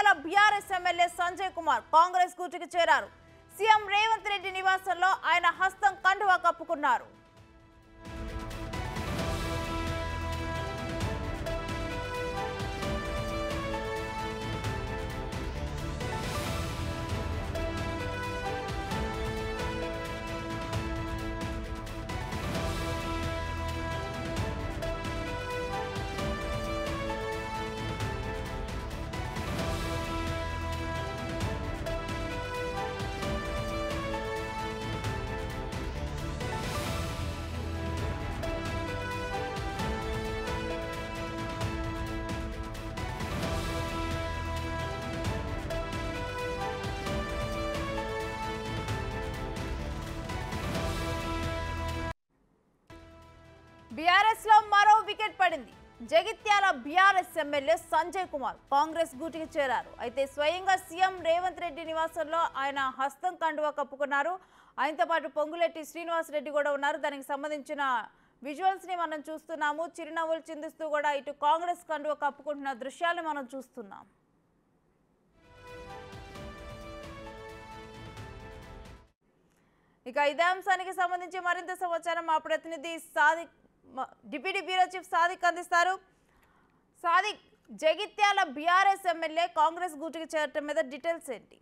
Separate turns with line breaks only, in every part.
Jagtial BRS MLA Sanjay Kumar Congress గూటికి చేరారు CM Revanth Reddy నివాసంలో ఆయన హస్తం కండువా కప్పుకున్నారు బీఆర్ఎస్ లో మరో వికెట్ పడింది జగిత్యాల బీఆర్ఎస్ ఎమ్మెల్యే సంజయ్ కుమార్ కాంగ్రెస్ గూటికి చేరారు అయితే స్వయంగా సీఎం రేవంత్ రెడ్డి నివాసంలో ఆయన హస్తం కండువా కప్పుకున్నారు ఆయనతో పాటు పొంగులెట్టి శ్రీనివాస్ రెడ్డి కూడా ఉన్నారు దానికి సంబంధించిన విజువల్స్ ని మనం చూస్తున్నాము చిరునవ్వులు చిందిస్తూ కూడా ఇటు కాంగ్రెస్ కండువా కప్పుకుంటున్న దృశ్యాలు మనం చూస్తున్నాం ఇక ఇదే అంశానికి సంబంధించి మరింత సమాచారం మా ప్రతినిధి సాదిక్ మ- డిప్యూటీ బ్యూరో చీఫ్ సాదిక్ అందిస్తారు సాదిక్ జగిత్యాల బీఆర్ఎస్ ఎమ్మెల్యే కాంగ్రెస్ గూటికి చేరటం మీద డీటెయిల్స్ ఏంటి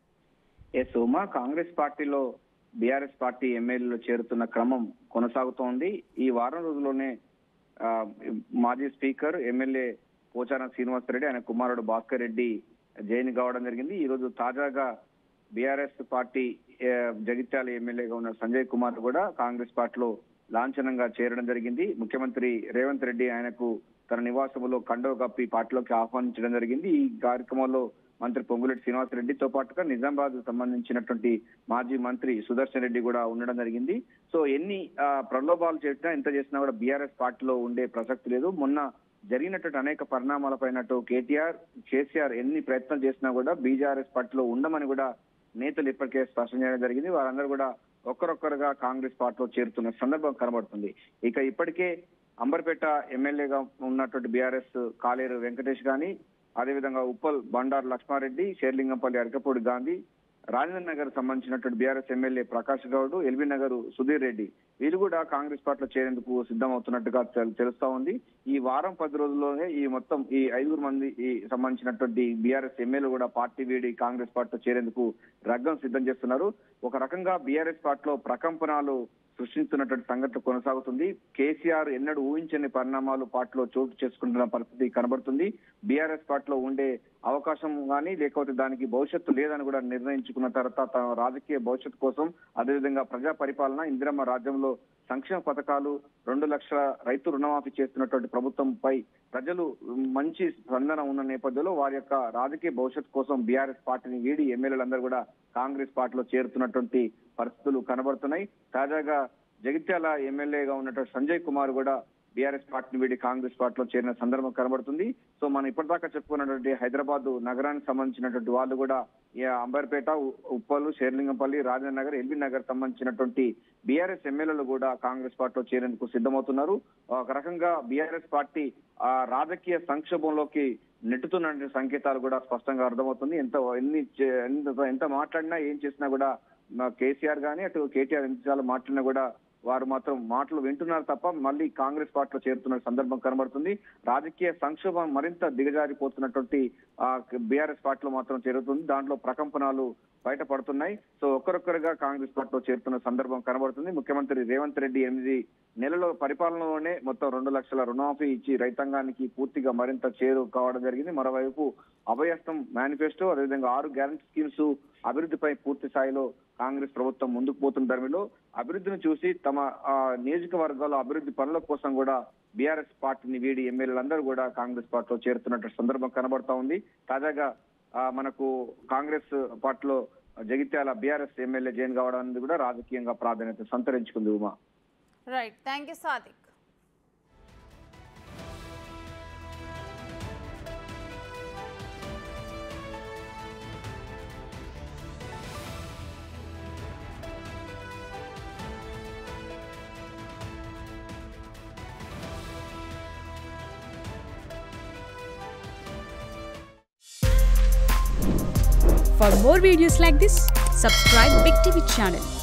ఎస్ ఉమా కాంగ్రెస్ పార్టీలో బీఆర్ఎస్ పార్టీ ఎమ్మెల్యేలు చేరుతున్న క్రమం కొనసాగుతోంది ఈ వారం రోజుల్లోనే ఆ, మాజీ స్పీకర్ ఎమ్మెల్యే పోచారం శ్రీనివాసరెడ్డి ఆయన కుమారుడు భాస్కర్ రెడ్డి జైన్ కావడం జరిగింది ఈ రోజు తాజాగా బీఆర్ఎస్ పార్టీ ఆ, జగిత్యాల ఎమ్మెల్యేగా ఉన్న సంజయ్ కుమార్ కూడా కాంగ్రెస్ పార్టీలో లాంఛనంగా చేరడం జరిగింది ముఖ్యమంత్రి రేవంత్ రెడ్డి ఆయనకు తన నివాసంలో కండవ కప్పి పార్టీలోకి ఆహ్వానించడం జరిగింది ఈ కార్యక్రమంలో మంత్రి పొంగులేటి శ్రీనివాస్ రెడ్డితో పాటుగా నిజామాబాద్ సంబంధించినటువంటి మాజీ మంత్రి సుదర్శన్ రెడ్డి కూడా ఉండడం జరిగింది సో ఎన్ని ఆ, ప్రలోభాలు చేసినా ఎంత చేసినా కూడా బీఆర్ఎస్ పార్టీలో ఉండే ప్రసక్తి లేదు మొన్న జరిగినటువంటి అనేక పరిణామాలపైన అటు కేటీఆర్ కేసీఆర్ ఎన్ని ప్రయత్నాలు చేసినా కూడా బీజేఆర్ఎస్ పార్టీలో ఉండమని కూడా నేతలు ఇప్పటికే స్పష్టం చేయడం జరిగింది వారందరూ కూడా ఒక్కరొక్కరుగా కాంగ్రెస్ పార్టీలో చేరుతున్న సందర్భం కనబడుతుంది ఇక ఇప్పటికే అంబర్పేట ఎమ్మెల్యేగా ఉన్నటువంటి బీఆర్ఎస్ కాలేరు వెంకటేష్ గాని అదేవిధంగా ఉప్పల్ బండారు లక్ష్మారెడ్డి షేర్లింగంపల్లి అరకపూడి గాంధీ రాజేంద్ర నగర్ సంబంధించినటువంటి BRS MLA Prakash Goud LB Nagar Sudheer Reddy వీరు కూడా కాంగ్రెస్ పార్టీలో చేరేందుకు సిద్ధమవుతున్నట్టుగా తెల్- తెలుస్తా ఉంది ఈ వారం పది రోజుల్లోనే ఈ మొత్తం ఈ ఐదుగురు మంది ఈ సంబంధించినటువంటి బీఆర్ఎస్ ఎమ్మెల్యేలు కూడా పార్టీ వీడి కాంగ్రెస్ పార్టీలో చేరేందుకు రగ్గం సిద్ధం చేస్తున్నారు ఒక రకంగా బీఆర్ఎస్ పార్టీలో ప్రకంపనాలు సృష్టిస్తున్నటువంటి సంఘటన కొనసాగుతుంది కేసీఆర్ ఎన్నడూ ఊహించని పరిణామాలు పార్టీలో చోటు చేసుకుంటున్న పరిస్థితి కనబడుతుంది బీఆర్ఎస్ పార్టీలో ఉండే అవకాశం కానీ లేకపోతే దానికి భవిష్యత్తు లేదని కూడా నిర్ణయించుకున్న తర్వాత తన రాజకీయ భవిష్యత్తు కోసం అదేవిధంగా ప్రజా పరిపాలన ఇందిరమ్మ రాజ్యంలో సంక్షేమ పథకాలు రెండు లక్షల రైతు రుణమాఫీ చేస్తున్నటువంటి ప్రభుత్వంపై ప్రజలు మంచి స్పందన ఉన్న నేపథ్యంలో వారి యొక్క రాజకీయ భవిష్యత్తు కోసం బీఆర్ఎస్ పార్టీని వీడి ఎమ్మెల్యేలందరూ కూడా కాంగ్రెస్ పార్టీలో చేరుతున్నటువంటి పరిస్థితులు కనబడుతున్నాయి తాజాగా జగిత్యాల ఎమ్మెల్యేగా ఉన్నటువంటి సంజయ్ కుమార్ కూడా బీఆర్ఎస్ పార్టీని వీడి కాంగ్రెస్ పార్టీలో చేరిన సందర్భం కనబడుతుంది సో మనం ఇప్పటిదాకా చెప్పుకున్నటువంటి హైదరాబాద్ నగరానికి సంబంధించినటువంటి వాళ్ళు కూడా ఈ అంబర్పేట ఉ- ఉప్పలు షేర్లింగంపల్లి రాజేంద్ర నగర్ ఎల్బీ నగర్ సంబంధించినటువంటి బీఆర్ఎస్ ఎమ్మెల్యేలు కూడా కాంగ్రెస్ పార్టీలో చేరేందుకు సిద్ధమవుతున్నారు ఒక రకంగా బీఆర్ఎస్ పార్టీ ఆ రాజకీయ సంక్షోభంలోకి నెట్టుతున్న సంకేతాలు కూడా స్పష్టంగా అర్థమవుతుంది ఎంత ఎన్ని చే- ఎంత ఎంత మాట్లాడినా ఏం చేసినా కూడా మా కేసీఆర్ గానీ అటు కేటీఆర్ ఎంత మాట్లాడినా కూడా వారు మాత్రం మాటలు వింటున్నారు తప్ప మళ్ళీ కాంగ్రెస్ పార్టీలో చేరుతున్న సందర్భం కనబడుతుంది రాజకీయ సంక్షోభం మరింత దిగజారిపోతున్నటువంటి బీఆర్ఎస్ పార్టీలో మాత్రం చేరుతుంది దాంట్లో ప్రకంపనాలు బయటపడుతున్నాయి సో ఒక్కరొక్కరుగా కాంగ్రెస్ పార్టీలో చేరుతున్న సందర్భం కనబడుతుంది ముఖ్యమంత్రి రేవంత్ రెడ్డి ఎనిమిది నెలల పరిపాలనలోనే మొత్తం రెండు లక్షల రుణమాఫీ ఇచ్చి రైతాంగానికి పూర్తిగా మరింత చేరు కావడం జరిగింది మరోవైపు అభయస్తం మేనిఫెస్టో అదేవిధంగా ఆరు గ్యారంటీ స్కీమ్స్ అభివృద్ధిపై పూర్తి స్థాయిలో కాంగ్రెస్ ప్రభుత్వం ముందుకు పోతున్న ధర్మిలో అభివృద్ధిని చూసి తమ ఆ, నియోజకవర్గాల అభివృద్ధి పనుల కోసం కూడా బీఆర్ఎస్ పార్టీని వీడి ఎమ్మెల్యేలందరూ కూడా కాంగ్రెస్ పార్టీలో చేరుతున్నట్టు సందర్భం కనబడతా ఉంది తాజాగా ఆ, మనకు కాంగ్రెస్ పార్టీలో జగిత్యాల బీఆర్ఎస్ ఎమ్మెల్యే జైన్ కావడం అనేది కూడా రాజకీయంగా ప్రాధాన్యత సంతరించుకుంది Uma
right thank you Sadiq
For more videos like this, subscribe Big TV channel